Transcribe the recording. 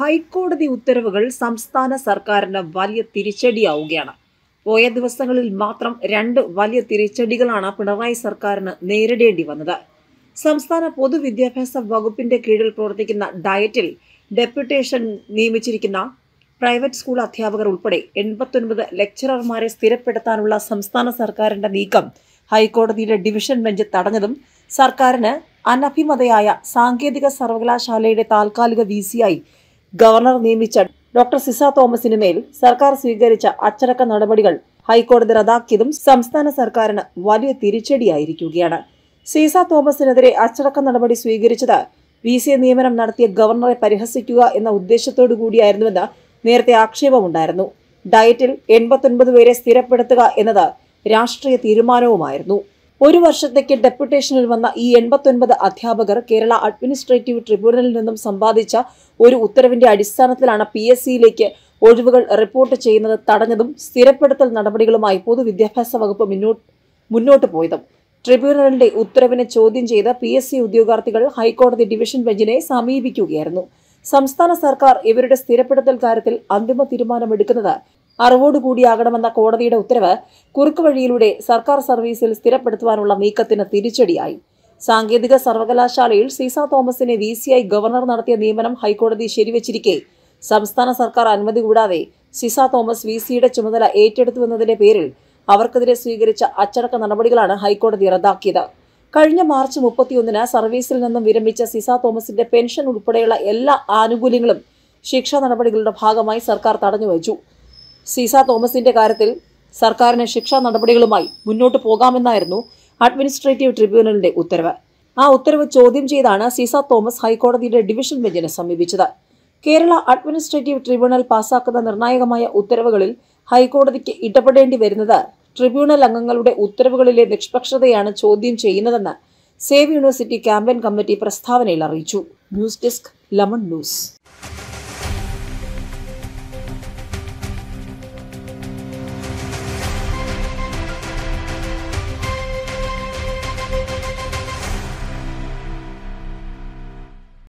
ഹൈക്കോടതി ഉത്തരവുകൾ സംസ്ഥാന സർക്കാരിന് വലിയ തിരിച്ചടിയാവുകയാണ് പോയ ദിവസങ്ങളിൽ മാത്രം രണ്ട് വലിയ തിരിച്ചടികളാണ് പിണറായി സർക്കാരിന് നേരിടേണ്ടി വന്നത് സംസ്ഥാന പൊതുവിദ്യാഭ്യാസ വകുപ്പിന്റെ കീഴിൽ പ്രവർത്തിക്കുന്ന ഡയറ്റിൽ ഡെപ്യൂട്ടേഷൻ നിയമിച്ചിരിക്കുന്ന പ്രൈവറ്റ് സ്കൂൾ അധ്യാപകർ ഉൾപ്പെടെ എൺപത്തൊൻപത് ലെക്ചറർമാരെ സ്ഥിരപ്പെടുത്താനുള്ള സംസ്ഥാന സർക്കാരിന്റെ നീക്കം ഹൈക്കോടതിയുടെ ഡിവിഷൻ ബെഞ്ച് തടഞ്ഞതും സർക്കാരിന് അനഭിമതയായ സാങ്കേതിക സർവകലാശാലയുടെ താൽക്കാലിക വി സിയായി ഗവർണർ നിയമിച്ച ഡോക്ടർ സിസ തോമസിന് മേൽ സർക്കാർ സ്വീകരിച്ച അച്ചടക്ക നടപടികൾ ഹൈക്കോടതി റദ്ദാക്കിയതും സംസ്ഥാന സർക്കാരിന് വലിയ തിരിച്ചടിയായിരിക്കുകയാണ് സീസ തോമസിനെതിരെ അച്ചടക്ക നടപടി സ്വീകരിച്ചത് വി സി നിയമനം നടത്തിയ ഗവർണറെ പരിഹസിക്കുക എന്ന ഉദ്ദേശത്തോടു കൂടിയായിരുന്നുവെന്ന് നേരത്തെ ആക്ഷേപമുണ്ടായിരുന്നു ഡയറ്റിൽ എൺപത്തൊൻപത് പേരെ സ്ഥിരപ്പെടുത്തുക എന്നത് രാഷ്ട്രീയ തീരുമാനവുമായിരുന്നു ഒരു വർഷത്തേക്ക് ഡെപ്യൂട്ടേഷനിൽ വന്ന ഈ എൺപത്തൊൻപത് അധ്യാപകർ കേരള അഡ്മിനിസ്ട്രേറ്റീവ് ട്രിബ്യൂണലിൽ നിന്നും സമ്പാദിച്ച ഒരു ഉത്തരവിന്റെ അടിസ്ഥാനത്തിലാണ് പി എസ് സിയിലേക്ക് ഒഴിവുകൾ റിപ്പോർട്ട് ചെയ്യുന്നത് തടഞ്ഞതും സ്ഥിരപ്പെടുത്തൽ നടപടികളുമായി പൊതുവിദ്യാഭ്യാസ വകുപ്പ് മുന്നോട്ട് മുന്നോട്ട് പോയതും ട്രിബ്യൂണലിന്റെ ഉത്തരവിനെ ചോദ്യം ചെയ്ത് പി എസ് സി ഉദ്യോഗാർത്ഥികൾ ഹൈക്കോടതി ഡിവിഷൻ ബെഞ്ചിനെ സമീപിക്കുകയായിരുന്നു സംസ്ഥാന സർക്കാർ ഇവരുടെ സ്ഥിരപ്പെടുത്തൽ കാര്യത്തിൽ അന്തിമ തീരുമാനമെടുക്കുന്നത് അറിവോടുകൂടിയാകണമെന്ന കോടതിയുടെ ഉത്തരവ് കുറുക്കുവഴിയിലൂടെ സർക്കാർ സർവീസിൽ സ്ഥിരപ്പെടുത്തുവാനുള്ള നീക്കത്തിന് തിരിച്ചടിയായി സാങ്കേതിക സർവകലാശാലയിൽ സീസ തോമസിനെ വി സിയായി ഗവർണർ നടത്തിയ നിയമനം ഹൈക്കോടതി ശരിവച്ചിരിക്കെ സംസ്ഥാന സർക്കാർ അനുമതി കൂടാതെ സിസ തോമസ് വി സിയുടെ ചുമതല ഏറ്റെടുത്തുവെന്നതിന്റെ പേരിൽ അവർക്കെതിരെ സ്വീകരിച്ച അച്ചടക്ക നടപടികളാണ് ഹൈക്കോടതി റദ്ദാക്കിയത് കഴിഞ്ഞ മാർച്ച് മുപ്പത്തിയൊന്നിന് സർവീസിൽ നിന്നും വിരമിച്ച സിസ തോമസിന്റെ പെൻഷൻ ഉൾപ്പെടെയുള്ള എല്ലാ ആനുകൂല്യങ്ങളും ശിക്ഷാ നടപടികളുടെ ഭാഗമായി സർക്കാർ തടഞ്ഞുവച്ചു സീസ തോമസിന്റെ കാര്യത്തിൽ സർക്കാരിന് ശിക്ഷാ നടപടികളുമായി മുന്നോട്ട് പോകാമെന്നായിരുന്നു അഡ്മിനിസ്ട്രേറ്റീവ് ട്രിബ്യൂണലിന്റെ ഉത്തരവ് ആ ഉത്തരവ് ചോദ്യം ചെയ്താണ് സീസ തോമസ് ഹൈക്കോടതിയുടെ ഡിവിഷൻ ബെഞ്ചിനെ സമീപിച്ചത് കേരള അഡ്മിനിസ്ട്രേറ്റീവ് ട്രിബ്യൂണൽ പാസാക്കുന്ന നിർണായകമായ ഉത്തരവുകളിൽ ഹൈക്കോടതിക്ക് ഇടപെടേണ്ടി വരുന്നത് ട്രിബ്യൂണൽ അംഗങ്ങളുടെ ഉത്തരവുകളിലെ നിഷ്പക്ഷതയാണ് ചോദ്യം ചെയ്യുന്നതെന്ന് സേവ് യൂണിവേഴ്സിറ്റി ക്യാമ്പയിൻ കമ്മിറ്റി പ്രസ്താവനയിൽ അറിയിച്ചു ന്യൂസ് ഡെസ്ക് ലമൺ ന്യൂസ്